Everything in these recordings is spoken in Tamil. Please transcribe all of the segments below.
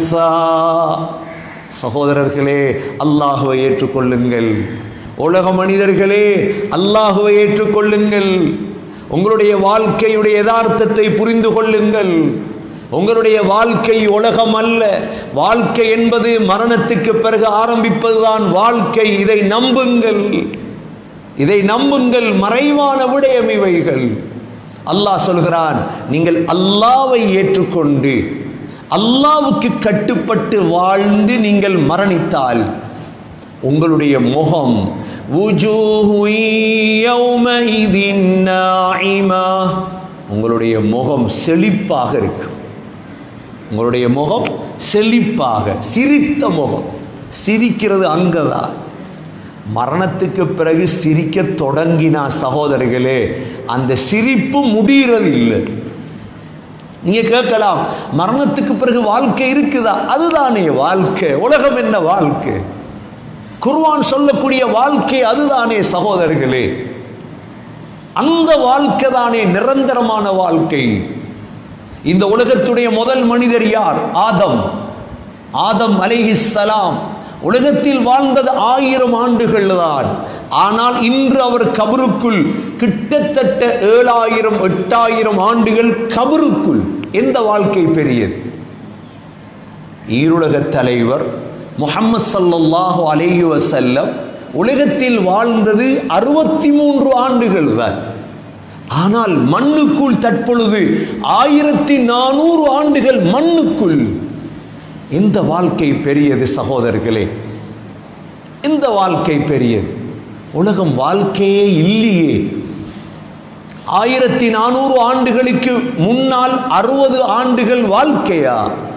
ஈசா சகோதரர்களே அல்லாஹுவை ஏற்றுக்கொள்ளுங்கள் உலக மனிதர்களே அல்லாஹுவை ஏற்றுக்கொள்ளுங்கள் உங்களுடைய வாழ்க்கையுடைய யதார்த்தத்தை புரிந்து கொள்ளுங்கள் உங்களுடைய வாழ்க்கை உலகம் அல்ல வாழ்க்கை என்பது மரணத்துக்கு பிறகு ஆரம்பிப்பதுதான் வாழ்க்கை இதை நம்புங்கள் இதை நம்புங்கள் மறைவான விடயம் இவைகள் அல்லாஹ் சொல்கிறான் நீங்கள் அல்லாவை ஏற்றுக்கொண்டு அல்லாவுக்கு கட்டுப்பட்டு வாழ்ந்து நீங்கள் மரணித்தால் உங்களுடைய முகம் وجوه يومئذ ناعمة. உங்களுடைய முகம் செழிப்பாக இருக்கும் உங்களுடைய முகம் செழிப்பாக சிரித்த முகம் சிரிக்கிறது அங்கதான் மரணத்துக்கு பிறகு சிரிக்க தொடங்கினா சகோதரர்களே அந்த சிரிப்பு முடிகிறது இல்லை நீங்க கேட்கலாம் மரணத்துக்கு பிறகு வாழ்க்கை இருக்குதா அதுதானே வாழ்க்கை உலகம் என்ன வாழ்க்கை குர்ஆன் சொல்லக்கூடிய வாழ்க்கை அதுதானே சகோதரர்களே அந்த வாழ்க்கை தானே நிரந்தரமான வாழ்க்கை இந்த உலகத்துடைய முதல் மனிதர் யார் ஆதம் ஆதம் அலைஹிஸ்ஸலாம் உலகத்தில் வாழ்ந்தது ஆயிரம் ஆண்டுகள் தான் ஆனால் இன்று அவர் கபருக்குள் கிட்டத்தட்ட ஏழாயிரம் எட்டாயிரம் ஆண்டுகள் கபருக்குள் எந்த வாழ்க்கை பெரியது ஈருலக தலைவர் முஹம்மது ஸல்லல்லாஹு அலைஹி வஸல்லம் உலகத்தில் வாழ்ந்தது அறுபத்தி மூன்று ஆண்டுகள் தான் ஆனால் மண்ணுக்குள் தற்பொழுது ஆயிரத்தி நானூறு ஆண்டுகள் மண்ணுக்குள் இந்த வாழ்க்கை பெரியது சகோதரர்களே இந்த வாழ்க்கை பெரியது உலகம் வாழ்க்கையே இல்லையே ஆயிரத்தி நானூறு ஆண்டுகளுக்கு முன்னால் அறுபது ஆண்டுகள் வாழ்க்கையா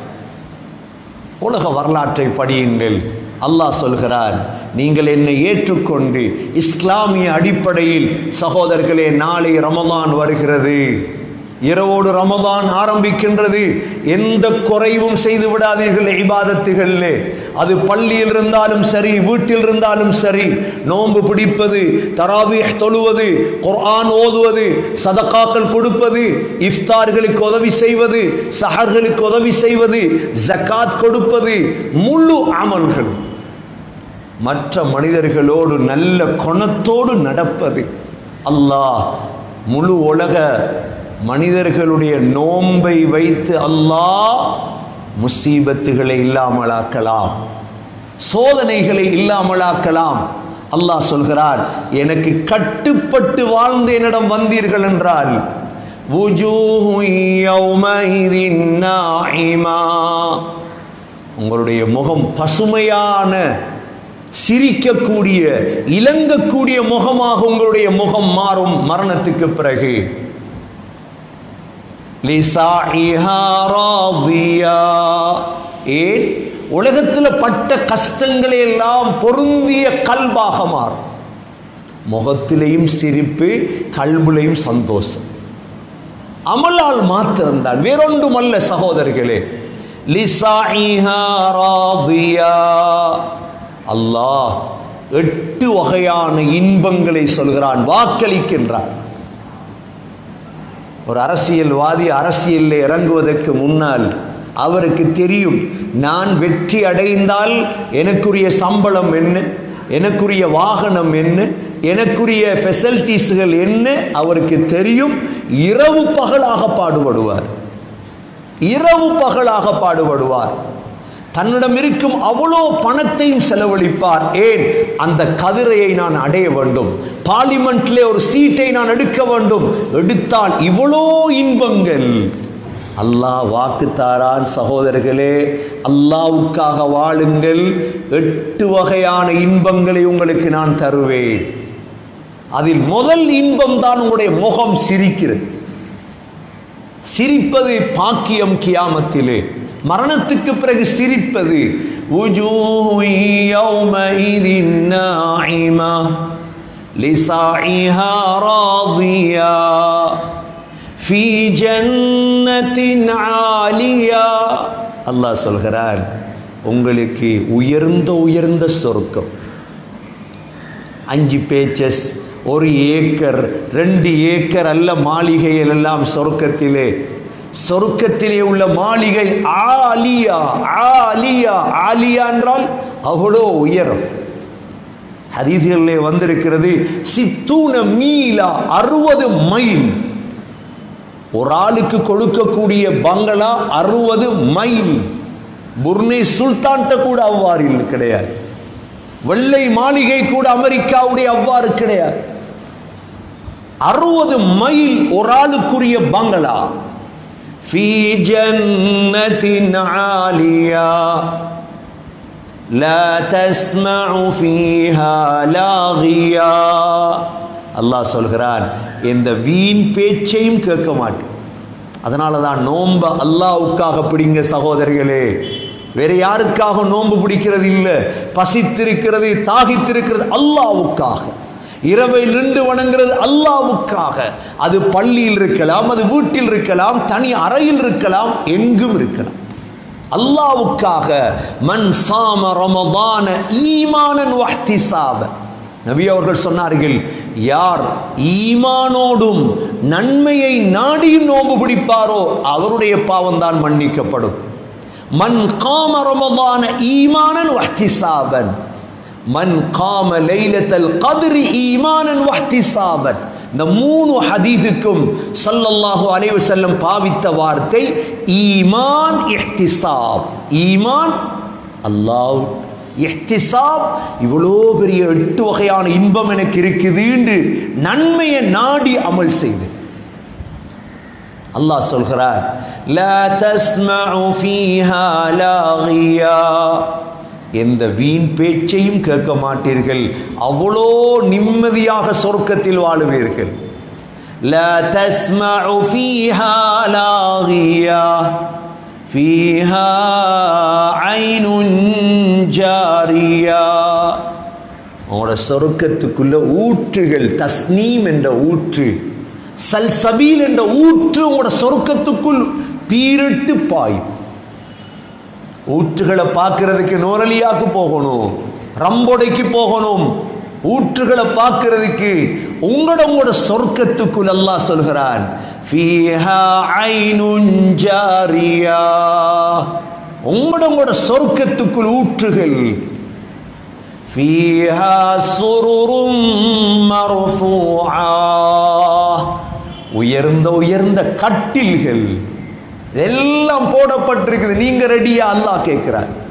உலக வரலாற்றை படியுங்கள் அல்லாஹ் சொல்கிறார் நீங்கள் என்னை ஏற்றுக்கொண்டு இஸ்லாமிய அடிப்படையில் சகோதரர்களே நாளை ரமதான் வருகிறது இரவோடு ரமதான் ஆரம்பிக்கின்றது எந்த குறைவும் செய்து விடாதீர்கள் இபாதத்துகளிலே அது பள்ளியில் இருந்தாலும் சரி வீட்டில் இருந்தாலும் சரி நோன்பு பிடிப்பது தராவீஹ் தொழுவது குர்ஆன் ஓதுவது சதகாக்கள் கொடுப்பது இஃப்தார்களுக்கு உதவி செய்வது சஹர்களுக்கு உதவி செய்வது ஜக்காத் கொடுப்பது முழு அமல்கள் மற்ற மனிதர்களோடு நல்ல குணத்தோடு நடப்பது அல்லாஹ் முழு உலக மனிதர்களுடைய நோன்பை வைத்து அல்லாஹ் முசீபத்துகளை இல்லாமலாக்கலாம் சோதனைகளை இல்லாமலாக்கலாம் அல்லாஹ் சொல்கிறார் எனக்கு கட்டுப்பட்டு வாழ்ந்து என்னிடம் வந்தீர்கள் என்றால் وجوه يومئذ ناعمة. உங்களுடைய முகம் பசுமையான சிரிக்கக்கூடிய இலங்கக்கூடிய முகமாக உங்களுடைய முகம் மாறும் மரணத்துக்கு பிறகு லிசாஇஹா ராதியா. ஏன் உலகத்தில் பட்ட கஷ்டங்களை எல்லாம் பொருந்திய கல்பாக மாறும் முகத்திலேயும் சிரிப்பு கல்விலையும் சந்தோஷம் அமலால் மாத்திருந்தான் வேறொன்றுமல்ல சகோதரர்களே லிசாஇஹா ராதியா. அல்லாஹ் எட்டு வகையான இன்பங்களை சொல்கிறான் வாக்களிக்கின்றான் ஒரு அரசியல்வாதி அரசியலில் இறங்குவதற்கு முன்னால் அவருக்கு தெரியும் நான் வெற்றி அடைந்தால் எனக்குரிய சம்பளம் என்ன எனக்குரிய வாகனம் என்ன எனக்குரிய ஃபெசிலிட்டிஸ்கள் என்ன அவருக்கு தெரியும் இரவு பகலாக பாடுபடுவார் இரவு பகலாக பாடுபடுவார் தன்னிடம் இருக்கும் அவ்வளோ பணத்தையும் செலவழிப்பார் ஏன் அந்த கதிரையை நான் அடைய வேண்டும் பார்லிமெண்ட்ல ஒரு சீட்டை நான் எடுக்க வேண்டும் எடுத்தால் இவ்வளோ இன்பங்கள் அல்லாஹ் வாக்கு தாரான் சகோதரர்களே அல்லாவுக்காக வாழுங்கள் எட்டு வகையான இன்பங்களை உங்களுக்கு நான் தருவேன் அதில் முதல் இன்பம் தான் உங்களுடைய முகம் சிரிக்கிறது சிரிப்பது பாக்கியம் கியாமத்திலே மரணத்துக்கு பிறகு சிரிப்பது وجوه يومئذ ناعمة لسعيها راضية في جنة عالية அல்லாஹ் சொல்கிறார் உங்களுக்கு உயர்ந்த உயர்ந்த சொர்க்கம் அஞ்சு பேச்சஸ் ஒரு ஏக்கர் ரெண்டு ஏக்கர் அல்ல மாளிகைகள் எல்லாம் சொர்க்கத்திலே சொர்க்கத்திலே உள்ள மாளிகை ஆலியா ஆலியா ஆலியா என்றால் அவ்வளோ உயரம் ஹதீதிகளிலே வந்திருக்கிறது சித்தூன மீலா அறுபது மைல் ஒரு ஆளுக்கு கொடுக்கக்கூடிய பங்களா அறுபது மைல் புர்னே சுல்தான்கிட்ட கூட அவ்வாறு இல்லை கிடையாது வெள்ளை மாளிகை கூட அமெரிக்காவுடைய அவ்வாறு கிடையாது அறுபது மைல் ஒரு ஆளுக்குரிய பங்களா في جنة عالية لا تسمع فيها لاغيا அல்லாஹ் சொல்கிறான் இந்த வீண் பேச்சையும் கேட்க மாட்டேன் அதனால தான் நோன்ப அல்லாவுக்காக பிடிங்க சகோதரிகளே வேற யாருக்காக நோன்பு பிடிக்கிறது இல்லை பசித்திருக்கிறது தாகித்திருக்கிறது அல்லாவுக்காக இரவை நின்று வணங்குறது அல்லாவுக்காக அது பள்ளியில் இருக்கலாம் அது வீட்டில் இருக்கலாம் தனி அறையில் இருக்கலாம் எங்கும் இருக்கலாம் அல்லாவுக்காக மன் சாம ரமதான ஈமானன் வஹ்திசாப நபி அவர்கள் சொன்னார்கள் யார் ஈமானோடும் நன்மையை நாடியும் நோன்பு பிடிப்பாரோ அவருடைய பாவம் தான் மன்னிக்கப்படும் மன் காம ரமதான ஈமானன் வஹ்திசாபன் மன் காம லைலத்தல் கதிரி ஈமானன் வஹ்திசாபன் இந்த மூணு ஹதீஸுக்கும் ஸல்லல்லாஹு அலைஹி வஸல்லம் பாவித்த வார்த்தை ஈமான் இஹ்திசாப் ஈமான் அல்லாஹ் இஹ்திசாப் இவ்வளோ பெரிய எட்டு வகையான இன்பம் எனக்கு இருக்குதுன்னு நன்மையை நாடி அமல் செய்து அல்லாஹ் சொல்கிறார் லா தஸ்மஉ ஃபீஹா லாகியா எந்த வீண் பேச்சையும் கேட்க மாட்டீர்கள் அவ்வளோ நிம்மதியாக சொர்க்கத்தில் வாழுவீர்கள் லா தஸ்மஉ ஃபீஹா லாகியா ஃபீஹா ஐனுன் ஜாரியா உங்களோட சொர்க்கத்துக்குள்ள ஊற்றுகள் தஸ்னீம் என்ற ஊற்று சல்சபீல் என்ற ஊற்று உங்களோட சொர்க்கத்துக்குள் பீரிட்டு பாயும் ஊற்றுகளை பார்க்கறதுக்கு நோரலியாக்கு போகணும் ரம்பொடைக்கு போகணும் ஊற்றுகளை பார்க்கறதுக்கு உங்களோட உங்களோட சொர்க்கத்துக்குள் அல்லாஹ் சொல்கிறான் ஃபீஹா ஐனுன் ஜாரியா உங்களோட உங்களோட சொர்க்கத்துக்குள் ஊற்றுகள் ஃபீஹா சுருரும் மர்ஃபூஆ உயர்ந்த உயர்ந்த கட்டில்கள் எல்லாம் போடப்பட்டிருக்குது நீங்க ரெடியா அல்லாஹ் கேட்கிறார்